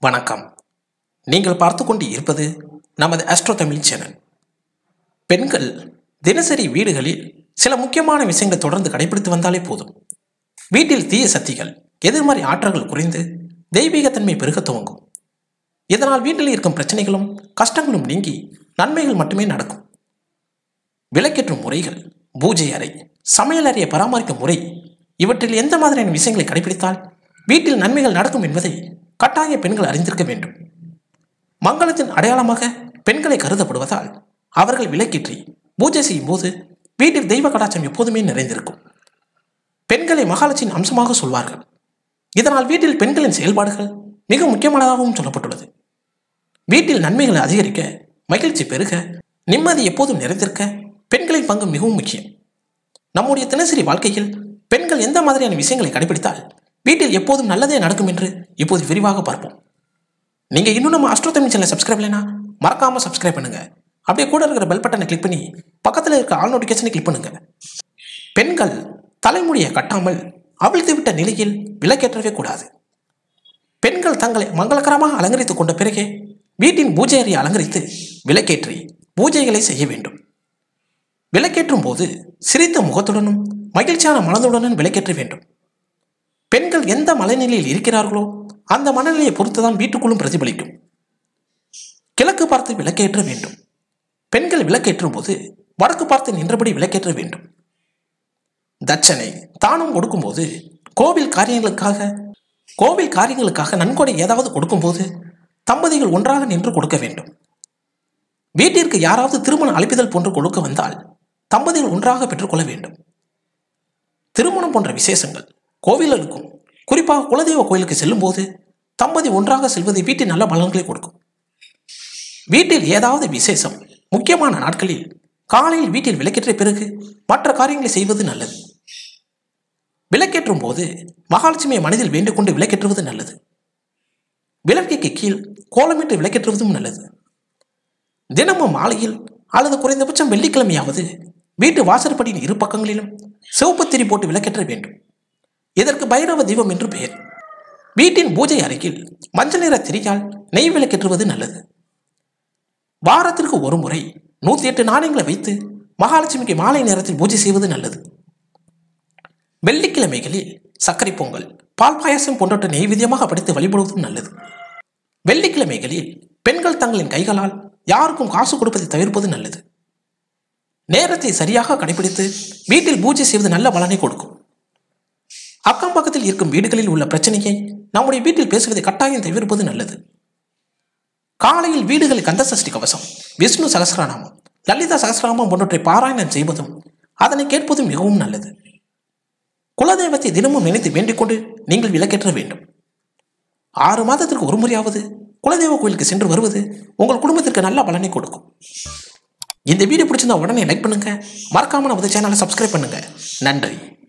வணக்கம் நீங்கள் பார்த்து கொண்டு இருப்பது நமது அஸ்ட்ரோ தமிழ் சேனல் பெண்கள் தினசரி வீடுகளில் சில முக்கியமான விஷயங்களை தொடர்ந்து கடைபிடித்து வந்தாலே போதும் வீட்டில் தீய சக்திகள் எதிர்மறை ஆற்றல்கள் குறைந்து தெய்வீகத்தன்மை பெருக துவங்கும் இதனால் வீட்டில் இருக்கும் பிரச்சனைகளும் கஷ்டங்களும் நீங்கி நன்மைகள் மட்டுமே நடக்கும் விளக்கேற்றும் முறைகள் பூஜை அறை சமையல் அறையை பராமரிக்கும் முறை இவற்றில் எந்த மாதிரியான விஷயங்களை கடைபிடித்தால் வீட்டில் நன்மைகள் நடக்கும் என்பதை கட்டாய பெண்கள் அறிந்திருக்க வேண்டும் மங்களத்தின் அடையாளமாக பெண்களை கருதப்படுவதால் அவர்கள் விளக்கேற்றி பூஜை செய்யும் போது வீட்டில் தெய்வ கடாட்சம் எப்போதுமே நிறைந்திருக்கும் பெண்களை மகாலட்சியின் அம்சமாக சொல்வார்கள் இதனால் வீட்டில் பெண்களின் செயல்பாடுகள் மிக முக்கியமானதாகவும் சொல்லப்பட்டுள்ளது வீட்டில் நன்மைகளை அதிகரிக்க மகிழ்ச்சி பெருக நிம்மதி எப்போதும் நிறைந்திருக்க பெண்களின் பங்கு மிகவும் முக்கியம் நம்முடைய தினசரி வாழ்க்கையில் பெண்கள் எந்த மாதிரியான விஷயங்களை கடைபிடித்தால் வீட்டில் எப்போதும் நல்லதே நடக்கும் என்று இப்போது விரிவாக பார்ப்போம் நீங்க இன்னும் நம்ம அஸ்ட்ரோ தமிழ் சேனலை சப்ஸ்கிரைப் இல்லைனா மறக்காம சப்ஸ்கிரைப் பண்ணுங்க அப்படியே கூட இருக்கிற பெல் பட்டனை கிளிக் பண்ணி பக்கத்தில் இருக்க ஆல் நோட்டிஃபிகேஷனை கிளிக் பண்ணுங்க பெண்கள் தலைமுடியை கட்டாமல் அவிழ்த்து விட்ட நிலையில் விலக்கேற்றவே கூடாது பெண்கள் தங்களை மங்களகரமாக அலங்கரித்துக் கொண்ட பிறகே வீட்டின் பூஜை அறையை அலங்கரித்து விளக்கேற்றி பூஜைகளை செய்ய வேண்டும் விளக்கேற்றும் போது சிரித்த முகத்துடனும் மகிழ்ச்சியான மனதுடனும் விளக்கேற்ற வேண்டும் பெண்கள் எந்த மனநிலையில் இருக்கிறார்களோ அந்த மனநிலையை பொறுத்துதான் வீட்டுக்குள்ளும் பிரதிபலிக்கும் கிழக்கு பார்த்து விளக்கேற்ற வேண்டும் பெண்கள் விளக்கேற்றும் போது வடக்கு பார்த்து நின்றபடி விளக்கேற்ற வேண்டும் தட்சணை தானம் கொடுக்கும்போது கோவில் காரியங்களுக்காக கோவில் காரியங்களுக்காக நன்கொடை ஏதாவது கொடுக்கும்போது தம்பதிகள் ஒன்றாக நின்று கொடுக்க வேண்டும் வீட்டிற்கு யாராவது திருமண அழைப்பிதழ் போன்று கொடுக்க வந்தால் தம்பதிகள் ஒன்றாக பெற்றுக்கொள்ள வேண்டும் திருமணம் போன்ற விசேஷங்கள் கோவில்களுக்கும் குறிப்பாக குலதெய்வ கோயிலுக்கு செல்லும்போது தம்பதி ஒன்றாக செல்வது வீட்டில் நல்ல பலன்களை கொடுக்கும் வீட்டில் ஏதாவது விசேஷம் முக்கியமான நாட்களில் காலையில் வீட்டில் விளக்கேற்ற பிறகு மற்ற காரியங்களை செய்வது நல்லது விளக்கேற்றும் போது மகாலட்சுமியை மனதில் வேண்டிக் கொண்டு விளக்கேற்றுவது நல்லது விளக்கிற்கு கீழ் கோலமிட்டு விளக்கேற்றுவதும் நல்லது தினமும் மாலையில் அல்லது குறைந்தபட்சம் வெள்ளிக்கிழமையாவது வீட்டு வாசற்படியின் இரு பக்கங்களிலும் சிவப்பு திரி போட்டு விளக்கேற்ற வேண்டும் இதற்கு பைரவ தீபம் என்று பெயர் வீட்டின் பூஜை அறையில் மஞ்சள் நிற திரியால் நெய் விளக்கேற்றுவது நல்லது வாரத்திற்கு ஒரு முறை நூற்றி எட்டு நாணயங்களை வைத்து மகாலட்சுமிக்கு மாலை நேரத்தில் பூஜை செய்வது நல்லது வெள்ளிக்கிழமைகளில் சர்க்கரை பொங்கல் பால் பாயாசம் போன்றவற்றை நெய்வேத்தியமாக படைத்து வழிபடுவதும் நல்லது வெள்ளிக்கிழமைகளில் பெண்கள் தங்களின் கைகளால் யாருக்கும் காசு கொடுப்பதை தவிர்ப்பது நல்லது நேரத்தை சரியாக கடைபிடித்து வீட்டில் பூஜை செய்வது நல்ல பலனை கொடுக்கும் அக்கம் பக்கத்தில் இருக்கும் வீடுகளில் உள்ள பிரச்சனையை நம்முடைய வீட்டில் பேசுவதை கட்டாயம் தவிர்ப்பது நல்லது காலையில் வீடுகளில் கந்த சஷ்டி கவசம் விஷ்ணு சகசிரநாமம் லலிதா சகசிரநாமம் போன்றவற்றை பாராயணம் செய்வதும் அதனை கேட்பதும் மிகவும் நல்லது குலதெய்வத்தை தினமும் நினைத்து வேண்டிக் கொண்டு நீங்கள் விளக்கேற்ற வேண்டும் ஆறு மாதத்திற்கு ஒரு முறையாவது குலதெய்வ கோயிலுக்கு சென்று வருவது உங்கள் குடும்பத்திற்கு நல்ல பலனை கொடுக்கும் இந்த வீடியோ பிடிச்சிருந்தா உடனே லைக் பண்ணுங்க மறக்காம நமது சேனலை சப்ஸ்கிரைப் பண்ணுங்க நன்றி